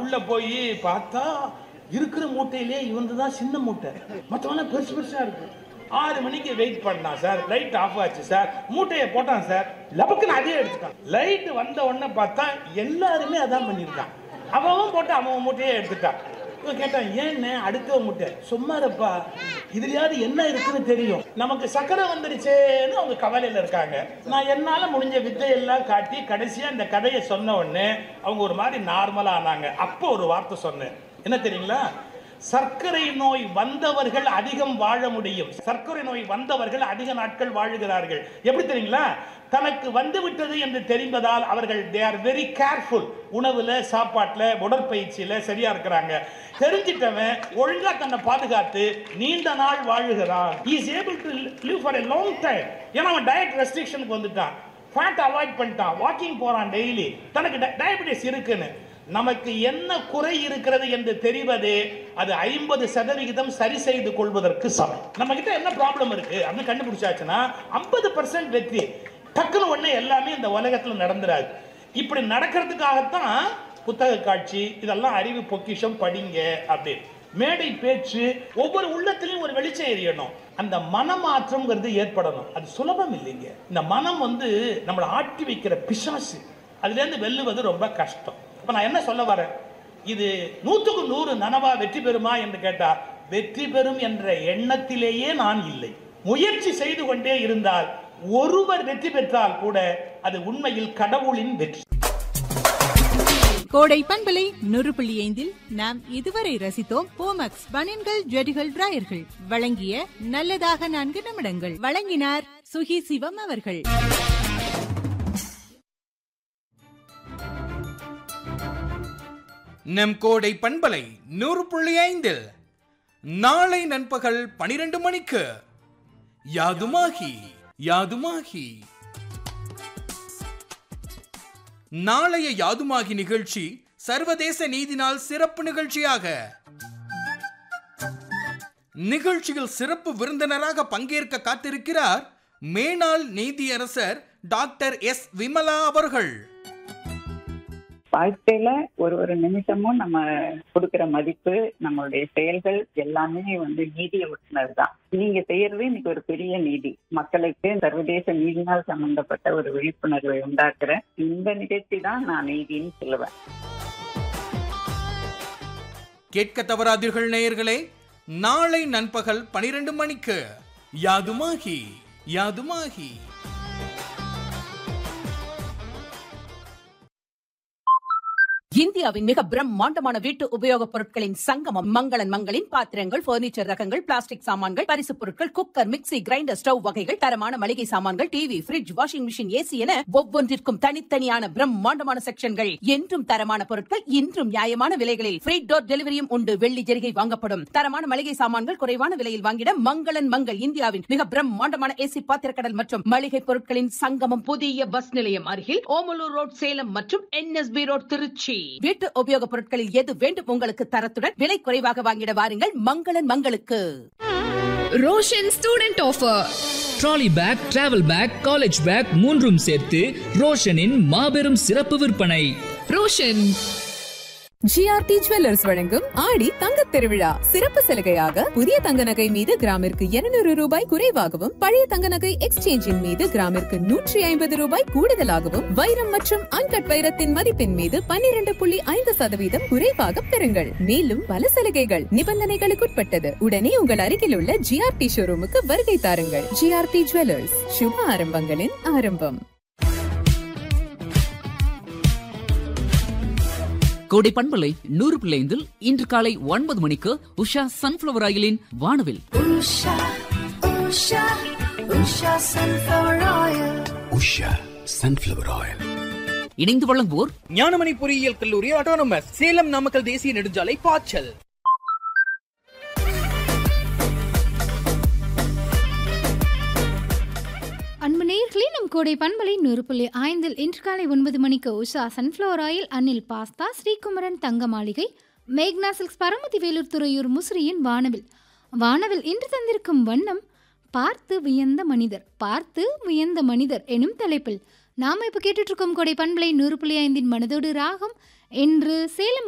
உள்ள போய் பார்த்தா இருக்கிற மூட்டையிலே இவந்து தான் சின்ன மூட்டை மற்றவங்க பெருசு பெருசா இருக்கு ஆறு மணிக்கு வெயிட் பண்ணான் சார் லைட் ஆஃப் ஆச்சு சார் மூட்டையை போட்டான் சார் லபக்குன்னு அதே எடுத்துட்டான் லைட் வந்த உடனே பார்த்தா எல்லாருமே அதான் பண்ணியிருக்கான் அவன் போட்டு அவன் மூட்டையே எடுத்துட்டான் இவன் கேட்டான் ஏன்னு அடுத்த முட்டை சும்மா இருப்பா இதுலயாவது என்ன இருக்குன்னு தெரியும் நமக்கு சக்கரை வந்துருச்சேன்னு அவங்க கவலையில இருக்காங்க நான் என்னால முடிஞ்ச வித்தையெல்லாம் காட்டி கடைசியா இந்த கதையை சொன்ன உடனே அவங்க ஒரு மாதிரி நார்மலா ஆனாங்க அப்போ ஒரு வார்த்தை சொன்னேன் என்ன தெரியுங்களா சர்க்கரை நோய் வந்தவர்கள் அதிகம் வாழ முடியும் சர்க்கரை நோய் வந்தவர்கள் அதிக நாட்கள் வாழுகிறார்கள் எப்படி தெரியுங்களா தனக்கு வந்து விட்டது என்று தெரிந்ததால் அவர்கள் தே ஆர் வெரி கேர்ஃபுல் உணவுல சாப்பாட்டுல உடற்பயிற்சியில சரியா இருக்கிறாங்க தெரிஞ்சிட்டவன் ஒழுங்கா தன்னை பாதுகாத்து நீண்ட நாள் வாழுகிறான் is able to live for a long time ஏன்னா அவன் டயட் ரெஸ்ட்ரிக்ஷனுக்கு வந்துட்டான் ஃபேட் அவாய்ட் பண்ணிட்டான் வாக்கிங் போறான் டெய்லி தனக்கு டயபிட்டிஸ் இருக்குன்னு நமக்கு என்ன குறை இருக்கிறது என்று தெரிவதே அது ஐம்பது சதவிகிதம் சரி செய்து கொள்வதற்கு சமம் நம்ம கிட்ட என்ன ப்ராப்ளம் இருக்கு அப்படின்னு கண்டுபிடிச்சாச்சுன்னா ஐம்பது பர்சன்ட் வெற்றி டக்குன்னு உடனே எல்லாமே இந்த உலகத்துல நடந்துராது இப்படி நடக்கிறதுக்காகத்தான் புத்தக காட்சி இதெல்லாம் அறிவு பொக்கிஷம் படிங்க அப்படின்னு மேடை பேச்சு ஒவ்வொரு உள்ளத்திலையும் ஒரு வெளிச்சம் எரியணும் அந்த மனமாற்றம்ங்கிறது ஏற்படணும் அது சுலபம் இல்லைங்க இந்த மனம் வந்து நம்மளை ஆட்டி வைக்கிற பிசாசு அதுலேருந்து வெல்லுவது ரொம்ப கஷ்டம் இப்போ நான் என்ன சொல்ல வரேன் இது நூற்றுக்கு நூறு நனவா வெற்றி பெறுமா என்று கேட்டா வெற்றி பெறும் என்ற எண்ணத்திலேயே நான் இல்லை முயற்சி செய்து கொண்டே இருந்தால் ஒருவர் வெற்றி பெற்றால் கூட அது உண்மையில் கடவுளின் வெற்றி கோடை பண்பலை நூறு புள்ளி ஐந்தில் நாம் இதுவரை ரசித்தோம் போமக்ஸ் பனியன்கள் ஜெடிகள் டிராயர்கள் வழங்கிய நல்லதாக நான்கு நிமிடங்கள் வழங்கினார் சுகி சிவம் அவர்கள் நம் கோடை பண்பலை நூறு புள்ளி ஐந்தில் நாளை நண்பகல் பனிரெண்டு மணிக்கு யாதுமாகி யாதுமாகி நாளைய யாதுமாகி நிகழ்ச்சி சர்வதேச நீதி நாள் சிறப்பு நிகழ்ச்சியாக நிகழ்ச்சியில் சிறப்பு விருந்தினராக பங்கேற்க காத்திருக்கிறார் மேனாள் நீதியரசர் டாக்டர் எஸ் விமலா அவர்கள் வாழ்க்கையில ஒரு ஒரு நிமிஷமும் நம்ம கொடுக்கிற மதிப்பு நம்மளுடைய செயல்கள் எல்லாமே வந்து நீதியை ஒட்டுனது தான் நீங்க செய்யறது இன்னைக்கு ஒரு பெரிய நீதி மக்களுக்கு சர்வதேச நீதி நாள் சம்பந்தப்பட்ட ஒரு விழிப்புணர்வை உண்டாக்குற இந்த நிகழ்ச்சி தான் நான் நீதின்னு சொல்லுவேன் கேட்க தவறாதீர்கள் நேயர்களே நாளை நண்பகல் பனிரெண்டு மணிக்கு யாதுமாகி யாதுமாகி இந்தியாவின் மிக பிரம்மாண்டமான வீட்டு உபயோகப் பொருட்களின் சங்கமம் மங்களன் மங்களின் பாத்திரங்கள் பர்னிச்சர் ரகங்கள் பிளாஸ்டிக் சாமான்கள் பரிசுப் பொருட்கள் குக்கர் மிக்ஸி கிரைண்டர் ஸ்டவ் வகைகள் தரமான மளிகை சாமான்கள் TV fridge washing machine AC என ஒவ்வொன்றிற்கும் தனித்தனியான பிரம்மாண்டமான செக்ஷன்கள் என்றும் தரமான பொருட்கள் இன்றும் நியாயமான விலைகளில் ஃப்ரீ டோர் டெலிவரியும் உண்டு வெள்ளி ஜெரிகை வாங்கப்படும் தரமான மளிகை சாமான்கள் குறைவான விலையில் வாங்கிட மங்களன் மங்கள் இந்தியாவின் மிக பிரம்மாண்டமான ஏசி பாத்திரக்கடல் மற்றும் மளிகை பொருட்களின் சங்கமம் புதிய பஸ் நிலையம் அருகில் ஓமலூர் ரோட் சேலம் மற்றும் என்எஸ்பி ரோட் திருச்சி வீட்டு உபயோகப் பொருட்களில் எது வேண்டும் உங்களுக்கு தரத்துடன் விலை குறைவாக வாங்கிட வாருங்கள் மங்களன் மங்களுக்கு Roshan student offer trolley bag travel bag college bag மூன்றும் சேர்த்து ரோஷனின் மாபெரும் சிறப்பு விற்பனை ரோஷன் ஜிஆர்டி ஜுவல்லர்ஸ் வழங்கும் ஆடி தங்க திருவிழா சிறப்பு சலுகையாக புதிய தங்க நகை மீது கிராமிற்கு 200 ரூபாய் குறைவாகவும் பழைய தங்க நகை எக்ஸ்சேஞ்சின் மீது கிராமிற்கு நூற்றி ஐம்பது ரூபாய் கூடுதலாகவும் வைரம் மற்றும் அன்கட் வைரத்தின் மதிப்பின் மீது 12.5% புள்ளி ஐந்து சதவீதம் குறைவாக பெறுங்கள் மேலும் பல சலுகைகள் நிபந்தனைகளுக்குட்பட்டது உடனே உங்கள் அருகில் உள்ள ஜிஆர்டி ஷோரூமுக்கு வருகை தாருங்கள் ஜிஆர்டி ஜுவல்லர்ஸ் சுப ஆரம்பங்களின் ஆரம்பம் கோடை பண்பலை நூறு பிள்ளைந்தில் இன்று காலை ஒன்பது மணிக்கு உஷா சன்ஃபிளவர் ஆயிலின் வானவில் உஷா சன்ஃப்ளவர் ஆயில் இணைந்து வழங்குவோர் ஞானமணி பொறியியல் கல்லூரி ஆட்டோனமஸ் சேலம் நாமக்கல் தேசிய நெடுஞ்சாலை பாய்ச்சல் அன்பு நேயர்களே நம் கோடை பண்பலை நூறு புள்ளி ஐந்தில் இன்று காலை ஒன்பது மணிக்கு Usha sunflower oil Anil pasta Srikumaran Thanga Maligai மேக்னா சில்க்ஸ் பரமதி வேலூர் துறையூர் முசிறியின் வானவில் வானவில் இன்று தந்திருக்கும் வண்ணம் பார்த்து வியந்த மனிதர் பார்த்து வியந்த மனிதர் எனும் தலைப்பில் நாம இப்போ கேட்டுட்டு இருக்கோம் கோடை பண்பலை நூறு புள்ளி ஐந்தின் மனதோடு ராகம் என்று சேலம்